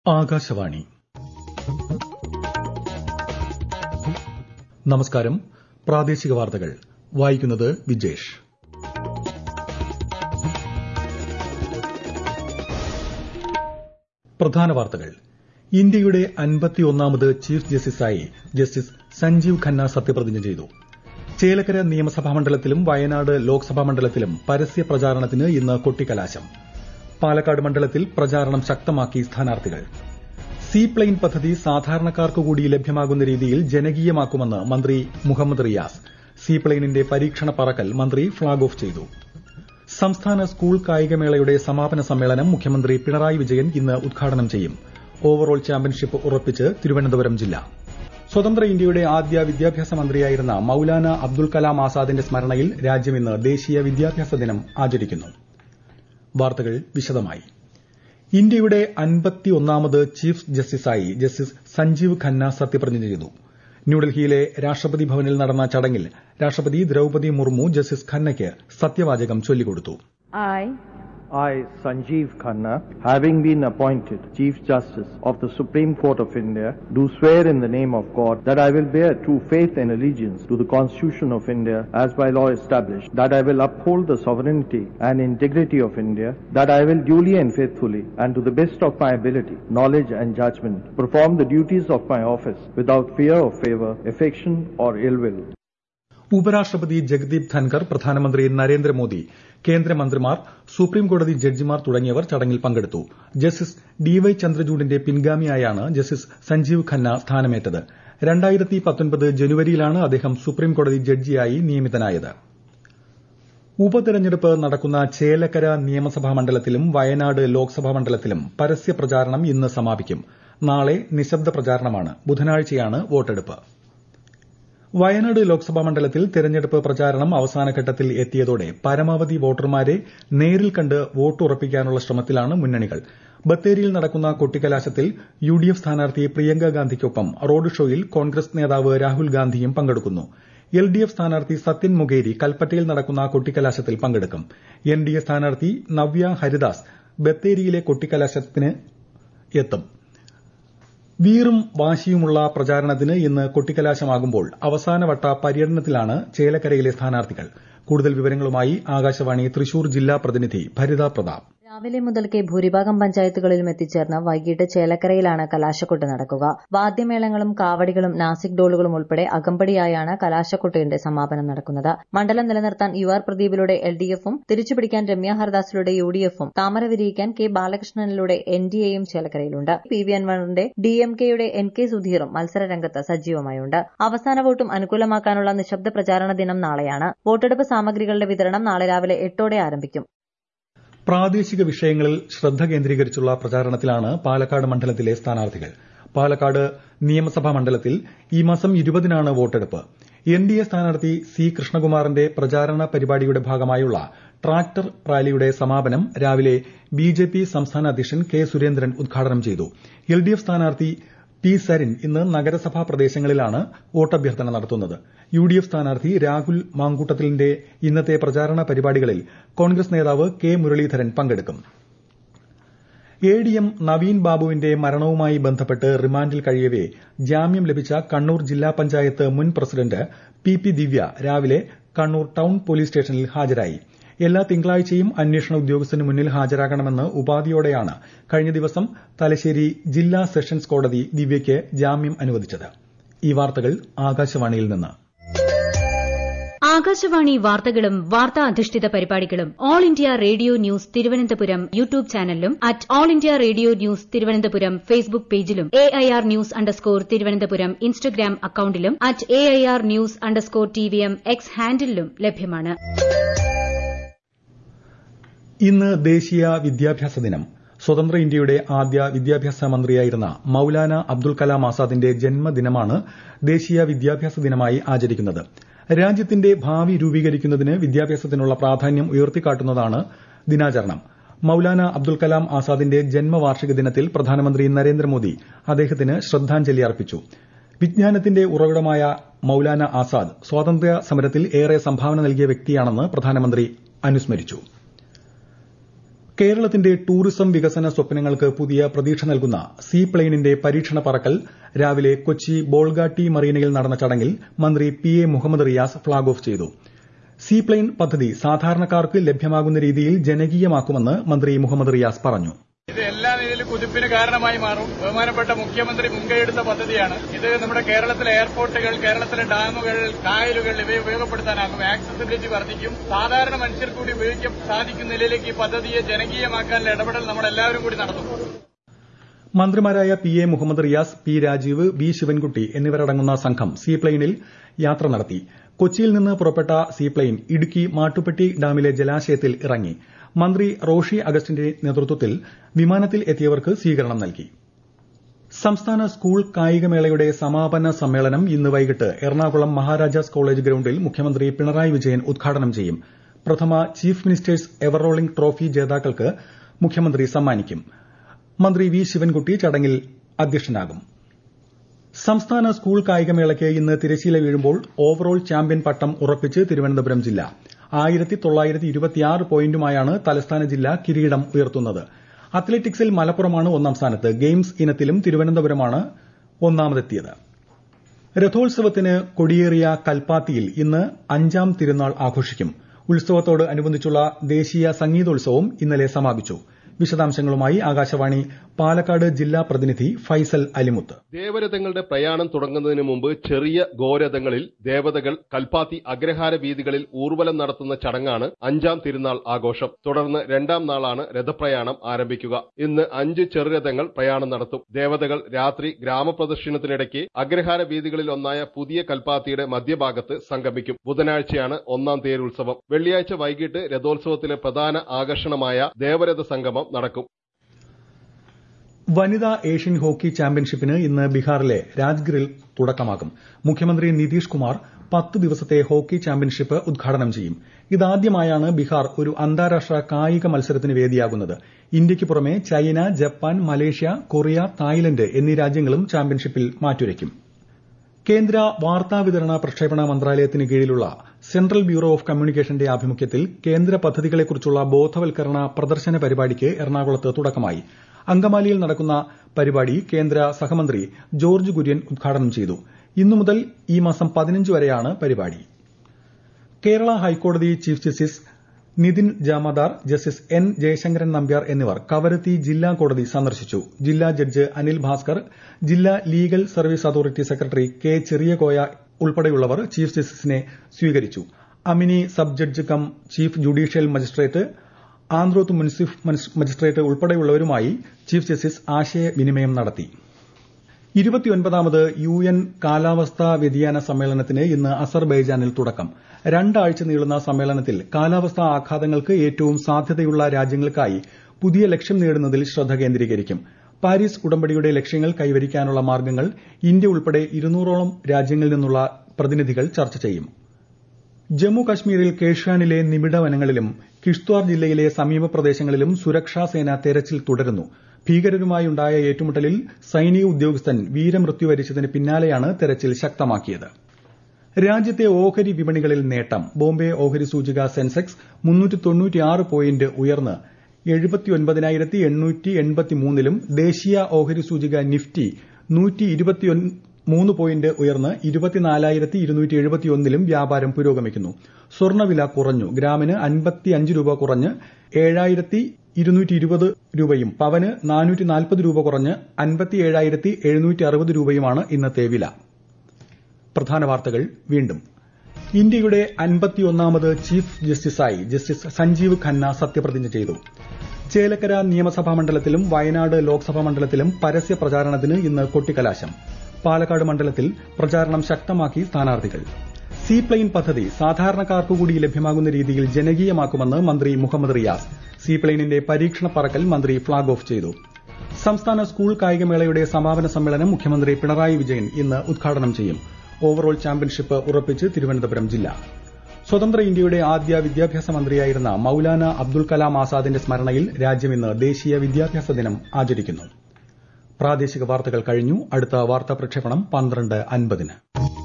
ആകാശവാണി നമസ്കാരം പ്രാദേശിക വാർത്തകൾ വായിക്കുന്നത് വിജേഷ് പ്രധാന വാർത്തകൾ ഇന്ത്യയുടെ അൻപത്തിയൊന്നാമത് ചീഫ് ജസ്റ്റിസായി ജസ്റ്റിസ് സഞ്ജീവ് ഖന്ന സത്യപ്രതിജ്ഞ ചെയ്തു ചേലക്കര നിയമസഭാ മണ്ഡലത്തിലും വയനാട് ലോക്സഭാ മണ്ഡലത്തിലും പരസ്യ പ്രചാരണത്തിന് ഇന്ന് കൊട്ടിക്കലാശം പാലക്കാട് മണ്ഡലത്തിൽ പ്രചാരണം ശക്തമാക്കി സ്ഥാനാർത്ഥികൾ സീ പ്ലെയിൻ പദ്ധതി സാധാരണക്കാർക്ക് കൂടി ലഭ്യമാകുന്ന രീതിയിൽ ജനകീയമാക്കുമെന്ന് മന്ത്രി മുഹമ്മദ് റിയാസ് സീ പ്ലെയിനിന്റെ പരീക്ഷണ പറക്കൽ മന്ത്രി ഫ്ളാഗ് ഓഫ് ചെയ്തു സംസ്ഥാന സ്കൂൾ കായികമേളയുടെ സമാപന സമ്മേളനം മുഖ്യമന്ത്രി പിണറായി വിജയൻ ഇന്ന് ഉദ്ഘാടനം ചെയ്യും ഓവറോൾ ചാമ്പ്യൻഷിപ്പ് ഉറപ്പിച്ച് തിരുവനന്തപുരം ജില്ല സ്വതന്ത്ര ഇന്ത്യയുടെ ആദ്യ വിദ്യാഭ്യാസ മന്ത്രിയായിരുന്ന മൌലാന അബ്ദുൽ കലാം ആസാദിന്റെ സ്മരണയിൽ രാജ്യം ഇന്ന് ദേശീയ വിദ്യാഭ്യാസ ദിനം ആചരിക്കുന്നു വാർത്തകൾ വിശദമായി ഇന്ത്യയുടെ അൻപത്തിയൊന്നാമത് ചീഫ് ജസ്റ്റിസായി ജസ്റ്റിസ് സഞ്ജീവ് ഖന്ന സത്യപ്രതിജ്ഞ ചെയ്തു ന്യൂഡൽഹിയിലെ രാഷ്ട്രപതി ഭവനിൽ നടന്ന ചടങ്ങിൽ രാഷ്ട്രപതി ദ്രൌപതി മുർമു ജസ്റ്റിസ് ഖന്നയ്ക്ക് സത്യവാചകം ചൊല്ലിക്കൊടുത്തു I, I, Sanjeev Khanna, having been appointed Chief Justice of the Supreme Court of India, do swear in the name of God that I will bear true faith and allegiance to the Constitution of India as by law established, that I will uphold the sovereignty and integrity of India, that I will duly and faithfully and to the best of my ability, knowledge and judgment perform the duties of my office without fear of favor, affection or ill will. ഉപരാഷ്ട്രപതി ജഗദീപ് ധൻകർ പ്രധാനമന്ത്രി നരേന്ദ്രമോദി കേന്ദ്രമന്ത്രിമാർ സുപ്രീംകോടതി ജഡ്ജിമാർ തുടങ്ങിയവർ ചടങ്ങിൽ പങ്കെടുത്തു justice D Y ചന്ദ്രചൂഡിന്റെ പിൻഗാമിയായാണ് ജസ്റ്റിസ് സഞ്ജീവ് ഖന്ന സ്ഥാനമേറ്റത് ജനുവരിയിലാണ് അദ്ദേഹം സുപ്രീംകോടതി ജഡ്ജിയായി നിയമിതനായത് ഉപതെരഞ്ഞെടുപ്പ് നടക്കുന്ന ചേലക്കര നിയമസഭാ മണ്ഡലത്തിലും വയനാട് ലോക്സഭാ മണ്ഡലത്തിലും പരസ്യ പ്രചാരണം ഇന്ന് സമാപിക്കും നാളെ നിശബ്ദ പ്രചാരണമാണ് ബുധനാഴ്ചയാണ് വോട്ടെടുപ്പ് വയനാട് ലോക്സഭാ മണ്ഡലത്തിൽ തെരഞ്ഞെടുപ്പ് പ്രചാരണം അവസാനഘട്ടത്തിൽ എത്തിയതോടെ പരമാവധി വോട്ടർമാരെ നേരിൽ കണ്ട് വോട്ട് ഉറപ്പിക്കാനുള്ള ശ്രമത്തിലാണ് മുന്നണികൾ ബത്തേരിയിൽ നടക്കുന്ന കൊട്ടിക്കലാശത്തിൽ യുഡിഎഫ് സ്ഥാനാർത്ഥി പ്രിയങ്ക ഗാന്ധിക്കൊപ്പം റോഡ് ഷോയിൽ കോൺഗ്രസ് നേതാവ് രാഹുൽ ഗാന്ധിയും പങ്കെടുക്കുന്നു എൽഡിഎഫ് സ്ഥാനാർത്ഥി സത്യൻ മൊകേരി കൽപ്പറ്റയിൽ നടക്കുന്ന കൊട്ടിക്കലാശത്തിൽ പങ്കെടുക്കും എൻഡിഎ സ്ഥാനാർത്ഥി നവ്യ ഹരിദാസ് ബത്തേരിയിലെ കൊട്ടിക്കലാശത്തിന് എത്തും വീറും വാശിയുമുള്ള പ്രചാരണത്തിന് ഇന്ന് കൊട്ടിക്കലാശമാകുമ്പോൾ അവസാനവട്ട പര്യടനത്തിലാണ് ചേലക്കരയിലെ സ്ഥാനാർത്ഥികൾ കൂടുതൽ വിവരങ്ങളുമായി ആകാശവാണി തൃശൂർ ജില്ലാ പ്രതിനിധി ഭരിത പ്രതാപ് രാവിലെ മുതൽക്കേ ഭൂരിഭാഗം പഞ്ചായത്തുകളിലും എത്തിച്ചേർന്ന് വൈകിട്ട് ചേലക്കരയിലാണ് കലാശക്കൊട്ട് നടക്കുക വാദ്യമേളങ്ങളും കാവടികളും നാസിക് ഡോളുകളും ഉൾപ്പെടെ അകമ്പടിയായാണ് കലാശക്കൊട്ടിന്റെ സമാപനം നടക്കുന്നത് മണ്ഡലം നിലനിർത്താൻ യു ആർ പ്രദീപിലൂടെ എൽ ഡി എഫും തിരിച്ചുപിടിക്കാൻ രമ്യ ഹർദാസിലൂടെ യു ഡി എഫും താമര വിരിയിക്കാൻ കെ ബാലകൃഷ്ണനിലൂടെ എൻ ഡി എയും ചേലക്കരയിലുണ്ട് പി വി അൻവറിന്റെ ഡി എം കെയുടെ എൻ കെ സുധീറും മത്സരരംഗത്ത് സജീവമായുണ്ട് അവസാന വോട്ടും അനുകൂലമാക്കാനുള്ള നിശബ്ദ പ്രചാരണ ദിനം നാളെയാണ് വോട്ടെടുപ്പ് സാമഗ്രികളുടെ വിതരണം നാളെ രാവിലെ എട്ടോടെ ആരംഭിക്കും പ്രാദേശിക വിഷയങ്ങളിൽ ശ്രദ്ധ കേന്ദ്രീകരിച്ചുള്ള പ്രചാരണത്തിലാണ് പാലക്കാട് മണ്ഡലത്തിലെ സ്ഥാനാർത്ഥികൾ പാലക്കാട് നിയമസഭാ മണ്ഡലത്തിൽ ഈ മാസം ഇരുപതിനാണ് വോട്ടെടുപ്പ് എൻ ഡി എ സ്ഥാനാർത്ഥി സി കൃഷ്ണകുമാറിന്റെ പ്രചാരണ പരിപാടിയുടെ ഭാഗമായുള്ള ട്രാക്ടർ റാലിയുടെ സമാപനം രാവിലെ ബി ജെ പി സംസ്ഥാന അധ്യക്ഷൻ കെ സുരേന്ദ്രൻ ഉദ്ഘാടനം ചെയ്തു എൽ ഡി എഫ് സ്ഥാനാർത്ഥി പി സരിൻ ഇന്ന് നഗരസഭാ പ്രദേശങ്ങളിലാണ് വോട്ടഭ്യർത്ഥന നടത്തുന്നത് യു ഡി എഫ് സ്ഥാനാർത്ഥി രാഹുൽ മാങ്കൂട്ടത്തിലിന്റെ ഇന്നത്തെ പ്രചാരണ പരിപാടികളിൽ കോൺഗ്രസ് നേതാവ് കെ മുരളീധരൻ പങ്കെടുക്കും എ ഡി എം നവീൻ ബാബുവിന്റെ മരണവുമായി ബന്ധപ്പെട്ട് റിമാൻഡിൽ കഴിയവെ ജാമ്യം ലഭിച്ച കണ്ണൂർ ജില്ലാ പഞ്ചായത്ത് മുൻ പ്രസിഡന്റ് പി പി ദിവ്യ രാവിലെ കണ്ണൂർ ടൌൺ പോലീസ് സ്റ്റേഷനിൽ ഹാജരായി എല്ലാ തിങ്കളാഴ്ചയും അന്വേഷണ ഉദ്യോഗസ്ഥന് മുന്നിൽ ഹാജരാകണമെന്ന് ഉപാധിയോടെയാണ് കഴിഞ്ഞ ദിവസം തലശ്ശേരി ജില്ലാ സെഷൻസ് കോടതി ദിവ്യയ്ക്ക് ജാമ്യം അനുവദിച്ചത് ഈ വാർത്തകൾ ആകാശവാണിയിൽ നിന്ന് ആകാശവാണി വാർത്തകളും വാർത്താ അധിഷ്ഠിത പരിപാടികളും all India radio news Thiruvananthapuram YouTube ചാനലിലും at all India radio news Thiruvananthapuram Facebook പേജിലും A I R news underscore Thiruvananthapuram Instagram അക്കൌണ്ടിലും at A I R news underscore T V M X ഹാൻഡിലും ലഭ്യമാണ് ഇന്ന് ദേശീയ വിദ്യാഭ്യാസ ദിനം സ്വതന്ത്ര ഇന്ത്യയുടെ ആദ്യ വിദ്യാഭ്യാസ മന്ത്രിയായിരുന്ന മൌലാന അബ്ദുൽ കലാം ആസാദിന്റെ ജന്മദിനമാണ് ദേശീയ വിദ്യാഭ്യാസ ദിനമായി ആചരിക്കുന്നത് രാജ്യത്തിന്റെ ഭാവി രൂപീകരിക്കുന്നതിന് വിദ്യാഭ്യാസത്തിനുള്ള പ്രാധാന്യം ഉയർത്തിക്കാട്ടുന്നതാണ് ദിനാചരണം മൌലാന അബ്ദുൽ കലാം ആസാദിന്റെ ജന്മവാർഷിക ദിനത്തിൽ പ്രധാനമന്ത്രി നരേന്ദ്രമോദി അദ്ദേഹത്തിന് ശ്രദ്ധാഞ്ജലി അർപ്പിച്ചു വിജ്ഞാനത്തിന്റെ ഉറവിടമായ മൌലാന ആസാദ് സ്വാതന്ത്ര്യ സമരത്തിൽ ഏറെ സംഭാവന നൽകിയ വ്യക്തിയാണെന്ന് പ്രധാനമന്ത്രി അനുസ്മരിച്ചു കേരളത്തിന്റെ ടൂറിസം വികസന സ്വപ്നങ്ങൾക്ക് പുതിയ പ്രതീക്ഷ നൽകുന്ന സീ പ്ലെയിനിന്റെ പരീക്ഷണ പറക്കൽ രാവിലെ കൊച്ചി ബോൾഗാട്ടി മറീനയിൽ നടന്ന ചടങ്ങിൽ മന്ത്രി P A Muhammad Riyas flag off ചെയ്തു സീ പ്ലെയിൻ പദ്ധതി സാധാരണക്കാർക്ക് ലഭ്യമാകുന്ന രീതിയിൽ ജനകീയമാക്കുമെന്ന് മന്ത്രി മുഹമ്മദ് റിയാസ് പറഞ്ഞു ഇത് എല്ലാ നിലയിലും കുതിപ്പിന് കാരണമായി മാറും ബഹുമാനപ്പെട്ട മുഖ്യമന്ത്രി മുൻകൈയെടുത്ത പദ്ധതിയാണ് ഇത് നമ്മുടെ കേരളത്തിലെ എയർപോർട്ടുകൾ കേരളത്തിലെ ഡാമുകൾ കായലുകൾ ഇവയെ ഉപയോഗപ്പെടുത്താനാകും ആക്സസിബിലിറ്റി വർദ്ധിക്കും സാധാരണ മനുഷ്യർ കൂടി ഉപയോഗിക്കാൻ സാധിക്കുന്ന നിലയിലേക്ക് ഈ പദ്ധതിയെ ജനകീയമാക്കാനുള്ള ഇടപെടൽ നമ്മൾ എല്ലാവരും കൂടി നടത്തും മന്ത്രിമാരായ P A Muhammad Riyas P Rajeev V Sivankutty എന്നിവരടങ്ങുന്ന സംഘം സീപ്ലെയിനിൽ യാത്ര നടത്തി കൊച്ചിയിൽ നിന്ന് പുറപ്പെട്ട സീപ്ലെയിൻ ഇടുക്കി മാട്ടുപ്പെട്ടി ഡാമിലെ ജലാശയത്തിൽ ഇറങ്ങി മന്ത്രി റോഷി അഗസ്റ്റിന്റെ നേതൃത്വത്തിൽ വിമാനത്തിൽ എത്തിയവർക്ക് സ്വീകരണം നൽകി സംസ്ഥാന സ്കൂൾ കായികമേളയുടെ സമാപന സമ്മേളനം ഇന്ന് വൈകിട്ട് എറണാകുളം മഹാരാജാസ് കോളേജ് ഗ്രൌണ്ടിൽ മുഖ്യമന്ത്രി പിണറായി വിജയൻ ഉദ്ഘാടനം ചെയ്യും പ്രഥമ chief ministers ever rolling trophy ജേതാക്കൾക്ക് മുഖ്യമന്ത്രി സമ്മാനിക്കും മന്ത്രി വി ശിവൻകുട്ടി ചടങ്ങിൽ അധ്യക്ഷനാകും സംസ്ഥാന സ്കൂൾ കായികമേളയ്ക്ക് ഇന്ന് തിരശ്ശീല വീഴുമ്പോൾ ഓവറോൾ ചാമ്പ്യൻ പട്ടം ഉറപ്പിച്ച് തിരുവനന്തപുരം ജില്ല ആയിരത്തി തൊള്ളായിരത്തി ഇരുപത്തിയാറ് പോയിന്റുമായാണ് തലസ്ഥാന ജില്ല കിരീടം ഉയർത്തുന്നത് അത്ലറ്റിക്സിൽ മലപ്പുറമാണ് ഒന്നാം സ്ഥാനത്ത് ഗെയിംസ് ഇനത്തിലും തിരുവനന്തപുരമാണ് ഒന്നാമതെത്തിയത് രഥോത്സവത്തിന് കൊടിയേറിയ കൽപ്പാത്തിയിൽ ഇന്ന് അഞ്ചാം തിരുനാൾ ആഘോഷിക്കും ഉത്സവത്തോട് അനുബന്ധിച്ചുള്ള ദേശീയ സംഗീതോത്സവം ഇന്നലെ സമാപിച്ചു വിശദാംശങ്ങളുമായി ആകാശവാണി പാലക്കാട് ജില്ലാ പ്രതിനിധി ഫൈസൽ അലിമുത്ത് ദേവരഥങ്ങളുടെ പ്രയാണം തുടങ്ങുന്നതിന് മുമ്പ് ചെറിയ ഗോരഥങ്ങളിൽ ദേവതകൾ കൽപ്പാത്തി അഗ്രഹാര വീതികളിൽ ഊർവലം നടത്തുന്ന ചടങ്ങാണ് അഞ്ചാം തിരുനാൾ ആഘോഷം തുടർന്ന് രണ്ടാം നാളാണ് രഥപ്രയാണം ആരംഭിക്കുക ഇന്ന് അഞ്ച് ചെറുരഥങ്ങൾ പ്രയാണം നടത്തും ദേവതകൾ രാത്രി ഗ്രാമപ്രദക്ഷിണത്തിനിടയ്ക്ക് അഗ്രഹാര വീതികളിൽ ഒന്നായ പുതിയ കൽപ്പാത്തിയുടെ മധ്യഭാഗത്ത് സംഗമിക്കും ബുധനാഴ്ചയാണ് ഒന്നാം തേരുത്സവം വെള്ളിയാഴ്ച വൈകിട്ട് രഥോത്സവത്തിലെ പ്രധാന ആകർഷണമായ ദേവരഥ സംഗമം നടക്കും വനിതാ ഏഷ്യൻ ഹോക്കി ചാമ്പ്യൻഷിപ്പിന് ഇന്ന് ബീഹാറിലെ രാജ്ഗിറിൽ തുടക്കമാകും മുഖ്യമന്ത്രി നിതീഷ് കുമാർ പത്ത് ദിവസത്തെ ഹോക്കി ചാമ്പ്യൻഷിപ്പ് ഉദ്ഘാടനം ചെയ്യും ഇതാദ്യമായാണ് ബീഹാർ ഒരു അന്താരാഷ്ട്ര കായിക മത്സരത്തിന് വേദിയാകുന്നത് ഇന്ത്യയ്ക്ക് പുറമെ China Japan Malaysia Korea Thailand എന്നീ രാജ്യങ്ങളും ചാമ്പ്യൻഷിപ്പിൽ മാറ്റുരയ്ക്കും കേന്ദ്ര വാർത്താവിതരണ പ്രക്ഷേപണ മന്ത്രാലയത്തിന് കീഴിലുള്ള സെൻട്രൽ ബ്യൂറോ ഓഫ് കമ്മ്യൂണിക്കേഷന്റെ ആഭിമുഖ്യത്തിൽ കേന്ദ്ര പദ്ധതികളെക്കുറിച്ചുള്ള ബോധവൽക്കരണ പ്രദർശന പരിപാടിക്ക് എറണാകുളത്ത് തുടക്കമായി അങ്കമാലിയിൽ നടക്കുന്ന പരിപാടി കേന്ദ്ര സഹമന്ത്രി ജോർജ് കുര്യൻ ഉദ്ഘാടനം ചെയ്തു ഇന്നു മുതൽ ഈ മാസം പതിനഞ്ച് വരെയാണ് പരിപാടി കേരള ഹൈക്കോടതി chief justice Nitin Jamdar justice N Jayasankaran Nambiar എന്നിവർ കവരത്തി ജില്ലാ കോടതി സന്ദർശിച്ചു ജില്ലാ ജഡ്ജ് അനിൽ ഭാസ്കർ ജില്ലാ legal service authority secretary K Cheriyakoya ഉൾപ്പെടെയുള്ളവർ ചീഫ് ജസ്റ്റിസിനെ സ്വീകരിച്ചു Amini sub judge cum chief judicial magistrate Androth മുൻസിഫ് മജിസ്ട്രേറ്റ് ഉൾപ്പെടെയുള്ളവരുമായി ചീഫ് ജസ്റ്റിസ് ആശയവിനിമയം നടത്തി ഇരുപത്തിയൊൻപതാമത് യു എൻ കാലാവസ്ഥാ വ്യതിയാന സമ്മേളനത്തിന് ഇന്ന് അസർബൈജാനിൽ തുടക്കം രണ്ടാഴ്ച നീളുന്ന സമ്മേളനത്തിൽ കാലാവസ്ഥാ ആഘാതങ്ങൾക്ക് ഏറ്റവും സാധ്യതയുള്ള രാജ്യങ്ങൾക്കായി പുതിയ ലക്ഷ്യം നേടുന്നതിൽ ശ്രദ്ധ കേന്ദ്രീകരിക്കും പാരീസ് ഉടമ്പടിയുടെ ലക്ഷ്യങ്ങൾ കൈവരിക്കാനുള്ള മാർഗ്ഗങ്ങൾ ഇന്ത്യ ഉൾപ്പെടെ ഇരുന്നൂറോളം രാജ്യങ്ങളിൽ നിന്നുള്ള പ്രതിനിധികൾ ചർച്ച ചെയ്യും ജമ്മു കശ്മീരിൽ കേഷ്വാനിലെ നിബിഡ വനങ്ങളിലും കിഷ്ത്വാർ ജില്ലയിലെ സമീപ പ്രദേശങ്ങളിലും സുരക്ഷാ സേന തെരച്ചിൽ തുടരുന്നു ഭീകരരുമായുണ്ടായ ഏറ്റുമുട്ടലിൽ സൈനിക ഉദ്യോഗസ്ഥൻ വീരമൃത്യു വരിച്ചതിന് പിന്നാലെയാണ് തെരച്ചിൽ ശക്തമാക്കിയത് രാജ്യത്തെ ഓഹരി വിപണികളിൽ നേട്ടം ബോംബെ ഓഹരി സൂചിക സെൻസെക്സ് പോയിന്റ് ഉയർന്ന് ലും ദേശീയ ഓഹരി സൂചിക നിഫ്റ്റി മൂന്ന് പോയിന്റ് ഉയർന്ന് ലും വ്യാപാരം പുരോഗമിക്കുന്നു സ്വർണ്ണവില കുറഞ്ഞു ഗ്രാമിന് അൻപത്തിയഞ്ച് രൂപ കുറഞ്ഞ് ഏഴായിരത്തി ഇരുന്നൂറ്റി ഇരുപത് രൂപയും പവന് നാനൂറ്റി നാൽപ്പത് രൂപ കുറഞ്ഞ് അൻപത്തി ഏഴായിരത്തി എഴുന്നൂറ്റി അറുപത് രൂപയുമാണ് ഇന്നത്തെ വില പ്രധാന വാർത്തകൾ വീണ്ടും ഇന്ത്യയുടെ അൻപത്തിയൊന്നാമത് ചീഫ് ജസ്റ്റിസായി ജസ്റ്റിസ് സഞ്ജീവ് ഖന്ന സത്യപ്രതിജ്ഞ ചെയ്തു ചേലക്കര നിയമസഭാ മണ്ഡലത്തിലും വയനാട് ലോക്സഭാ മണ്ഡലത്തിലും പരസ്യ പ്രചാരണത്തിന് ഇന്ന് കൊട്ടിക്കലാശം പാലക്കാട് മണ്ഡലത്തിൽ പ്രചാരണം ശക്തമാക്കി സ്ഥാനാർത്ഥികൾ സീ പ്ലെയിൻ പദ്ധതി സാധാരണക്കാർക്കുകൂടി ലഭ്യമാകുന്ന രീതിയിൽ ജനകീയമാക്കുമെന്ന് മന്ത്രി മുഹമ്മദ് റിയാസ് സീ പ്ലെയിനിന്റെ പരീക്ഷണ പറക്കൽ മന്ത്രി ഫ്ളാഗ് ഓഫ് ചെയ്തു സംസ്ഥാന സ്കൂൾ കായികമേളയുടെ സമാപന സമ്മേളനം മുഖ്യമന്ത്രി പിണറായി വിജയൻ ഇന്ന് ഉദ്ഘാടനം ചെയ്യും ഓവറോൾ ചാമ്പ്യൻഷിപ്പ് ഉറപ്പിച്ച് തിരുവനന്തപുരം ജില്ല സ്വതന്ത്ര ഇന്ത്യയുടെ ആദ്യ വിദ്യാഭ്യാസ മന്ത്രിയായിരുന്ന മൌലാന അബ്ദുൽ കലാം ആസാദിന്റെ സ്മരണയിൽ രാജ്യം ഇന്ന് ദേശീയ വിദ്യാഭ്യാസ ദിനം ആചരിക്കുന്നു പ്രാദേശിക വാർത്തകൾ കഴിഞ്ഞു അടുത്ത വാർത്താ പ്രക്ഷേപണം പന്ത്രണ്ട് അൻപതിന്